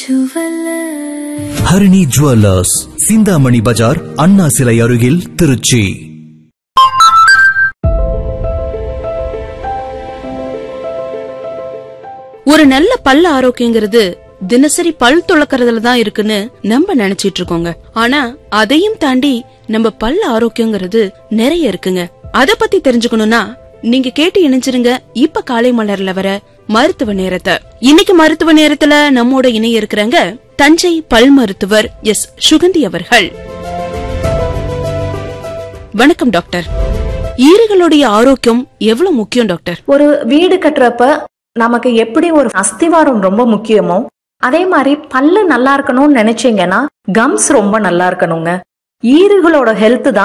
jeweller Harini jewellers Chintamani Bazaar Anna சிலை அருகில் திருச்சி ஒரு நல்ல பல்ல ஆரோக்கியங்கிறது தினசரி பல் துளக்கறதுல தான் இருக்குன்னு நம்ம நினைச்சிட்டு இருக்கோங்க ஆனா அதையும் தாண்டி நம்ம பல்ல ஆரோக்கியங்கிறது நிறைய இருக்குங்க அத பத்தி தெரிஞ்சுக்கணும்னா நீங்க கேட்டு இணைஞ்சிருங்க இப்ப காலை மலர்ல வர மருத்துவ நேரத்தை இன்னைக்கு மருத்துவ நேரத்துல நம்மோட இணைய இருக்கிறாங்க தஞ்சை பல் மருத்துவர் எஸ் சுகந்தி அவர்கள் வணக்கம் டாக்டர் ஈறுகளுடைய ஆரோக்கியம் எவ்வளவு முக்கியம் டாக்டர் ஒரு வீடு கட்டுறப்ப நமக்கு எப்படி ஒரு அஸ்திவாரம் ரொம்ப முக்கியமோ அதே மாதிரி பல்லு நல்லா இருக்கணும்னு நினைச்சீங்கன்னா கம்ஸ் ரொம்ப நல்லா இருக்கணுங்க ஈறுகளோட ஹெல்த் தான்